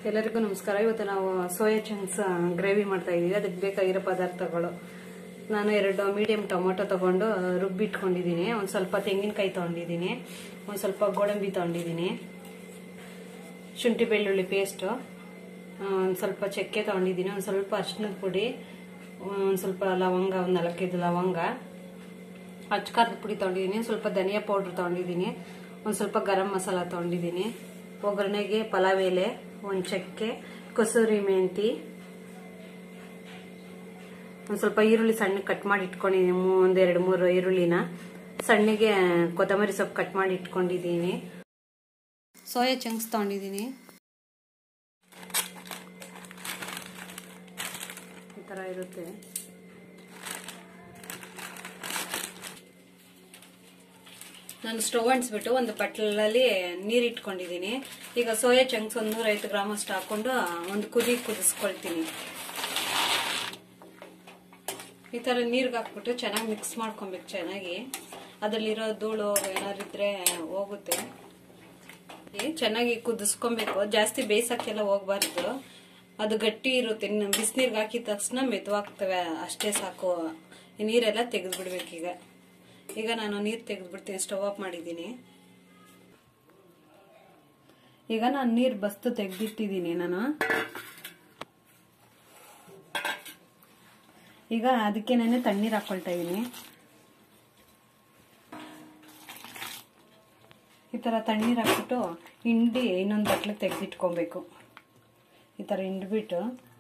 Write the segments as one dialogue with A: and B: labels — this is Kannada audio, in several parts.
A: ಎಲ್ಲರಿಗೂ ನಮಸ್ಕಾರ ಇವತ್ತು ನಾವು ಸೋಯಾ ಚಂಕ್ಸ್ ಗ್ರೇವಿ ಮಾಡ್ತಾ ಇದೀವಿ ಅದಕ್ಕೆ ಬೇಕಾಗಿರೋ ಪದಾರ್ಥಗಳು ನಾನು ಎರಡು ಮೀಡಿಯಂ ಟೊಮೊಟೊ ತಗೊಂಡು ರುಬ್ಬಿಟ್ಕೊಂಡಿದ್ದೀನಿ ಒಂದು ಸ್ವಲ್ಪ ತೆಂಗಿನಕಾಯಿ ತಗೊಂಡಿದ್ದೀನಿ ಒಂದು ಸ್ವಲ್ಪ ಗೋಡಂಬಿ ತಗೊಂಡಿದ್ದೀನಿ ಶುಂಠಿ ಬೆಳ್ಳುಳ್ಳಿ ಪೇಸ್ಟು ಒಂದು ಸ್ವಲ್ಪ ಚಕ್ಕೆ ತಗೊಂಡಿದ್ದೀನಿ ಒಂದು ಸ್ವಲ್ಪ ಅರಿಶಿನದ ಪುಡಿ ಒಂದು ಸ್ವಲ್ಪ ಲವಂಗ ಒಂದು ನಾಲ್ಕೈದು ಲವಂಗ ಅಚ್ಕಾರದ ಪುಡಿ ತಗೊಂಡಿದ್ದೀನಿ ಸ್ವಲ್ಪ ಧನಿಯಾ ಪೌಡ್ರ್ ತಗೊಂಡಿದ್ದೀನಿ ಒಂದು ಸ್ವಲ್ಪ ಗರಂ ಮಸಾಲ ತಗೊಂಡಿದ್ದೀನಿ ಒಗ್ಗರಣೆಗೆ ಪಲಾವ್ ಎಲೆ ಒಂದು ಚಕ್ಕೆ ಕಸೂರಿ ಮೆಂತಿ ಒಂದು ಸ್ವಲ್ಪ ಈರುಳ್ಳಿ ಸಣ್ಣ ಕಟ್ ಮಾಡಿ ಇಟ್ಕೊಂಡಿದ್ದೀನಿ ಒಂದು ಎರಡು ಮೂರು ಈರುಳ್ಳಿನ ಸಣ್ಣಗೆ ಕೊತ್ತಂಬರಿ ಸೊಪ್ಪು ಕಟ್ ಮಾಡಿ ಇಟ್ಕೊಂಡಿದ್ದೀನಿ ಸೋಯಾ ಚಂಕ್ಸ್ ತಗೊಂಡಿದ್ದೀನಿ ಈ ಥರ ಇರುತ್ತೆ ನಾನು ಸ್ಟವ್ ಅಂಟಿಸ್ಬಿಟ್ಟು ಒಂದು ಬಟ್ಲಲ್ಲಿ ನೀರು ಇಟ್ಕೊಂಡಿದ್ದೀನಿ ಈಗ ಸೋಯಾ ಚಂಕ್ಸ್ ಒಂದು ನೂರೈವತ್ತು ಗ್ರಾಮ್ ಅಷ್ಟು ಹಾಕೊಂಡು ಒಂದು ಕುದಿ ಕುದಿಸ್ಕೊಳ್ತೀನಿ ಈ ಥರ ನೀರ್ಗೆ ಹಾಕ್ಬಿಟ್ಟು ಚೆನ್ನಾಗಿ ಮಿಕ್ಸ್ ಮಾಡ್ಕೊಬೇಕು ಚೆನ್ನಾಗಿ ಅದರಲ್ಲಿರೋ ಧೂಳು ಏನಾದ್ರು ಇದ್ರೆ ಹೋಗುತ್ತೆ ಚೆನ್ನಾಗಿ ಕುದಿಸ್ಕೊಬೇಕು ಜಾಸ್ತಿ ಬೇಯಿಸಕ್ಕೆಲ್ಲ ಹೋಗ್ಬಾರ್ದು ಅದು ಗಟ್ಟಿ ಇರುತ್ತೆ ಇನ್ನು ಬಿಸಿನೀರ್ಗೆ ಹಾಕಿದ ತಕ್ಷಣ ಮೆದುವಾಗ್ತವೆ ಅಷ್ಟೇ ಸಾಕು ಈ ನೀರೆಲ್ಲ ತೆಗೆದು ಬಿಡ್ಬೇಕೀಗ ಈಗ ನಾನು ನೀರು ತೆಗೆದ್ಬಿಡ್ತೀನಿ ಸ್ಟವ್ ಆಫ್ ಮಾಡಿದ್ದೀನಿ ಈಗ ನಾನು ನೀರು ಬಸ್ತು ತೆಗೆದಿಟ್ಟಿದ್ದೀನಿ ನಾನು ಈಗ ಅದಕ್ಕೆ ನಾನು ತಣ್ಣೀರು ಹಾಕೊಳ್ತಾ ಇದ್ದೀನಿ ಈ ಥರ ತಣ್ಣೀರು ಹಾಕ್ಬಿಟ್ಟು ಹಿಂಡಿ ಇನ್ನೊಂದು ಬಟ್ಲಿಗೆ ತೆಗೆದಿಟ್ಕೊಬೇಕು ಈ ಥರ ಹಿಂಡ್ಬಿಟ್ಟು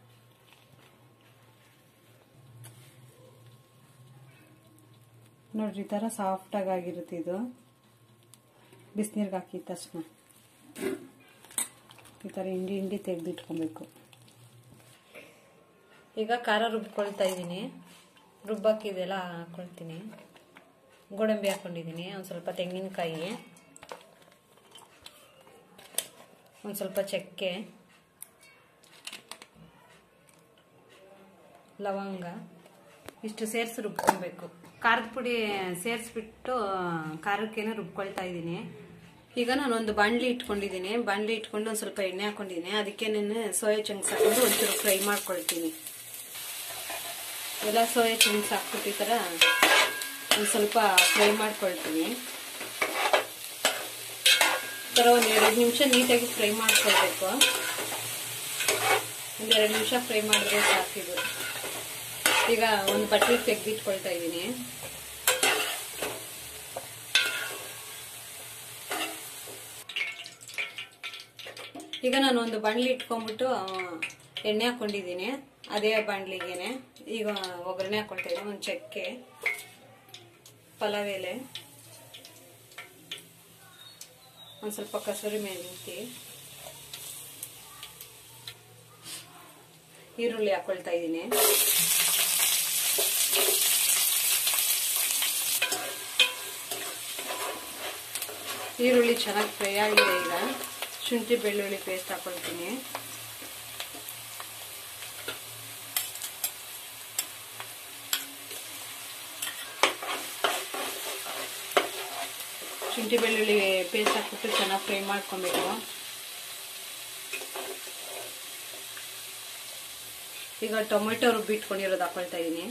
A: ನೋಡ್ರಿ ಈ ಥರ ಸಾಫ್ಟಾಗಿ ಆಗಿರುತ್ತೆ ಇದು ಬಿಸಿನೀರ್ಗೆ ಹಾಕಿದ ತಕ್ಷಣ ಈ ಥರ ಹಿಂಡಿ ಹಿಂಡಿ ತೆಗೆದಿಟ್ಕೊಬೇಕು ಈಗ ಖಾರ ರುಬ್ಕೊಳ್ತಾ ಇದ್ದೀನಿ ರುಬ್ಬಾಕಿದೆಲ್ಲ ಹಾಕೊಳ್ತೀನಿ ಗೋಡಂಬಿ ಹಾಕೊಂಡಿದ್ದೀನಿ ಒಂದು ಸ್ವಲ್ಪ ತೆಂಗಿನಕಾಯಿ ಒಂದು ಸ್ವಲ್ಪ ಚಕ್ಕೆ ಲವಂಗ ಇಷ್ಟು ಸೇರಿಸಿ ರುಬ್ಕೊಬೇಕು ಖಾರದ ಪುಡಿ ಸೇರಿಸ್ಬಿಟ್ಟು ಖಾರಕ್ಕೇನೆ ರುಬ್ಕೊಳ್ತಾ ಇದ್ದೀನಿ ಈಗ ನಾನು ಒಂದು ಬಾಣಲಿ ಇಟ್ಕೊಂಡಿದ್ದೀನಿ ಬಾಣಲಿ ಇಟ್ಕೊಂಡು ಒಂದು ಸ್ವಲ್ಪ ಎಣ್ಣೆ ಹಾಕೊಂಡಿದ್ದೀನಿ ಅದಕ್ಕೆ ನಾನು ಸೋಯಾ ಚಂಕ್ಸ್ ಹಾಕೊಂಡು ಒಂಚೂರು ಫ್ರೈ ಮಾಡ್ಕೊಳ್ತೀನಿ ಎಲ್ಲ ಸೋಯಾ ಚಂಕ್ಸ್ ಹಾಕ್ಬಿಟ್ಟು ಈ ಥರ ಒಂದು ಸ್ವಲ್ಪ ಫ್ರೈ ಮಾಡ್ಕೊಳ್ತೀನಿ ಈ ಥರ ಒಂದು ಎರಡು ನಿಮಿಷ ನೀಟಾಗಿ ಫ್ರೈ ಮಾಡ್ಕೊಳ್ಬೇಕು ಒಂದು ಎರಡು ನಿಮಿಷ ಫ್ರೈ ಮಾಡಿದ್ರೆ ಸಾಕಿದು ಈಗ ಒಂದು ಬಟ್ಲಿಗೆ ತೆಗೆದಿಟ್ಕೊಳ್ತಾ ಇದ್ದೀನಿ ಈಗ ನಾನು ಒಂದು ಬಾಣಲಿ ಇಟ್ಕೊಂಡ್ಬಿಟ್ಟು ಎಣ್ಣೆ ಹಾಕೊಂಡಿದ್ದೀನಿ ಅದೇ ಬಾಣಲಿಗೆನೆ ಈಗ ಒಗ್ಗರಣೆ ಹಾಕೊಳ್ತಾ ಇದ್ದೀನಿ ಒಂದು ಚಕ್ಕೆ ಪಲಾವ್ ಎಲೆ ಒಂದು ಸ್ವಲ್ಪ ಕಸೂರಿ ಮೆಣಸಿ ಈರುಳ್ಳಿ ಹಾಕೊಳ್ತಾ ಇದ್ದೀನಿ ಈರುಳ್ಳಿ ಚೆನ್ನಾಗಿ ಫ್ರೈ ಆಗಿದೆ ಈಗ ಶುಂಠಿ ಬೆಳ್ಳುಳ್ಳಿ ಪೇಸ್ಟ್ ಹಾಕೊಳ್ತೀನಿ ಶುಂಠಿ ಬೆಳ್ಳುಳ್ಳಿ ಪೇಸ್ಟ್ ಹಾಕ್ಬಿಟ್ಟು ಚೆನ್ನಾಗಿ ಫ್ರೈ ಮಾಡ್ಕೊಬೇಕು ಈಗ ಟೊಮೆಟೊ ರುಬ್ಬಿಟ್ಕೊಂಡಿರೋದು ಹಾಕೊಳ್ತಾ ಇದ್ದೀನಿ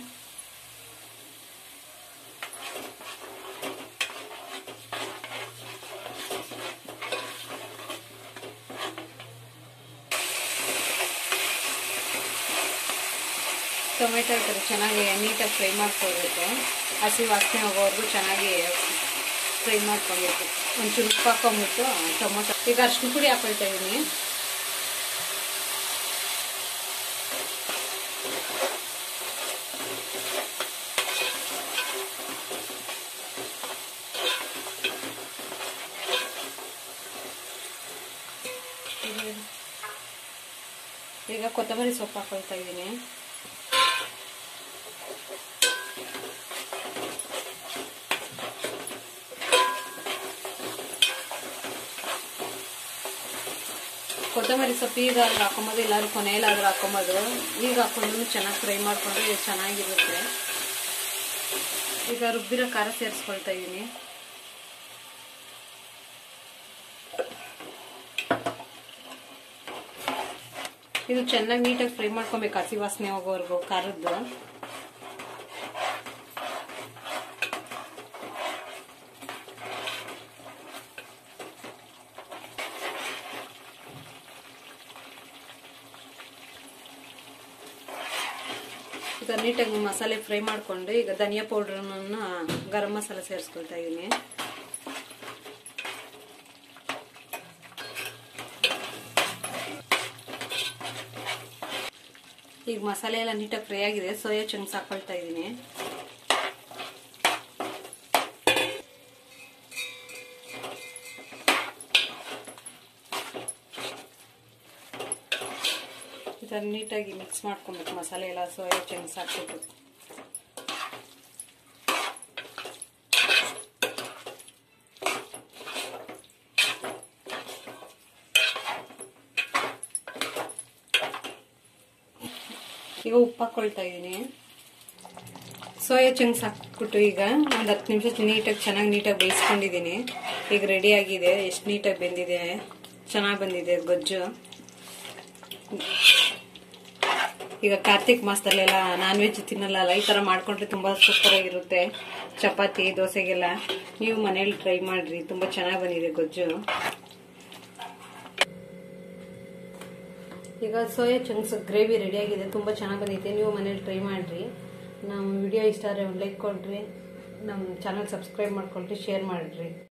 A: ಟೊಮೆಟೊ ಈ ಥರ ಚೆನ್ನಾಗಿ ನೀಟಾಗಿ ಫ್ರೈ ಮಾಡ್ಕೊಳ್ಬೇಕು ಹಸಿ ವಾಸನೆ ಹೋಗೋವರೆಗೂ ಚೆನ್ನಾಗಿ ಫ್ರೈ ಮಾಡ್ಕೊಬೇಕು ಒಂಚೂರು ಉಪ್ಪು ಹಾಕೊಂಬಿಟ್ಟು ಟೊಮೊಟೊ ಈಗ ಅರ್ಶಿನ ಪುಡಿ ಹಾಕೊಳ್ತಾ ಇದ್ದೀನಿ ಈಗ ಕೊತ್ತಂಬರಿ ಸೊಪ್ಪು ಹಾಕೊಳ್ತಾ ಇದ್ದೀನಿ ಕೊತ್ತಂಬರಿ ಸೊಪ್ಪು ಈಗ ಆದ್ರೂ ಹಾಕೊಂಬೋದು ಇಲ್ಲಾದ್ರೂ ಕೊನೆಯಲ್ಲಾದ್ರೂ ಹಾಕೊಂಬೋದು ಈಗ ಹಾಕೊಂಡು ಚೆನ್ನಾಗಿ ಫ್ರೈ ಮಾಡ್ಕೊಂಡ್ರೆ ಚೆನ್ನಾಗಿರುತ್ತೆ ಈಗ ರುಬ್ಬಿರೋ ಖಾರ ಸೇರಿಸ್ಕೊಳ್ತಾ ಇದ್ದೀನಿ ಇದು ಚೆನ್ನಾಗಿ ನೀಟಾಗಿ ಫ್ರೈ ಮಾಡ್ಕೊಬೇಕು ಹಸಿ ವಾಸನೆ ಹೋಗೋವರೆಗೂ ಖಾರದ್ದು ಈಗ ನೀಟಾಗಿ ಮಸಾಲೆ ಫ್ರೈ ಮಾಡ್ಕೊಂಡು ಈಗ ಧನಿಯಾ ಪೌಡ್ರನ್ನ ಗರಂ ಮಸಾಲ ಸೇರಿಸ್ಕೊಳ್ತಾ ಇದ್ದೀನಿ ಈಗ ಮಸಾಲೆ ಎಲ್ಲ ನೀಟಾಗಿ ಫ್ರೈ ಆಗಿದೆ ಸೋಯಾ ಚಂಕ್ಸ್ ಹಾಕೊಳ್ತಾ ಇದ್ದೀನಿ ಇದನ್ನ ನೀಟಾಗಿ ಮಿಕ್ಸ್ ಮಾಡ್ಕೊಬೇಕು ಮಸಾಲೆ ಎಲ್ಲ ಸೋಯಾ ಚಂಕ್ಸ್ ಹಾಕ್ಬಿಟ್ಟು ಈಗ ಉಪ್ಪು ಹಾಕೊಳ್ತಾ ಇದ್ದೀನಿ ಸೋಯಾ ಚಂಕ್ಸ್ ಹಾಕ್ಬಿಟ್ಟು ಈಗ ಒಂದು ಹತ್ತು ನಿಮಿಷ ನೀಟಾಗಿ ಚೆನ್ನಾಗಿ ನೀಟಾಗಿ ಬೇಯಿಸ್ಕೊಂಡಿದ್ದೀನಿ ಈಗ ರೆಡಿ ಆಗಿದೆ ಎಷ್ಟು ನೀಟಾಗಿ ಬೆಂದಿದೆ ಚೆನ್ನಾಗಿ ಬಂದಿದೆ ಗೊಜ್ಜು ಈಗ ಕಾರ್ತಿಕ್ ಮಾಸದಲ್ಲೆಲ್ಲ ನಾನ್ ವೆಜ್ ತಿನ್ನಲ್ಲ ಈ ಥರ ಮಾಡ್ಕೊಂಡ್ರೆ ತುಂಬ ಸೂಪರ್ ಆಗಿರುತ್ತೆ ಚಪಾತಿ ದೋಸೆಗೆಲ್ಲ ನೀವು ಮನೇಲಿ ಟ್ರೈ ಮಾಡ್ರಿ ತುಂಬ ಚೆನ್ನಾಗಿ ಬಂದಿದೆ ಗೊಜ್ಜು ಈಗ ಸೋಯಾ ಚಂಕ್ಸ್ ಗ್ರೇವಿ ರೆಡಿ ಆಗಿದೆ ತುಂಬ ಚೆನ್ನಾಗಿ ಬಂದಿದೆ ನೀವು ಮನೇಲಿ ಟ್ರೈ ಮಾಡಿರಿ ನಮ್ಮ ವಿಡಿಯೋ ಇಷ್ಟ ಆದರೆ ಒಂದು ಲೈಕ್ ಕೊಡ್ರಿ ನಮ್ಮ ಚಾನಲ್ ಸಬ್ಸ್ಕ್ರೈಬ್ ಮಾಡ್ಕೊಳ್ರಿ ಶೇರ್ ಮಾಡಿರಿ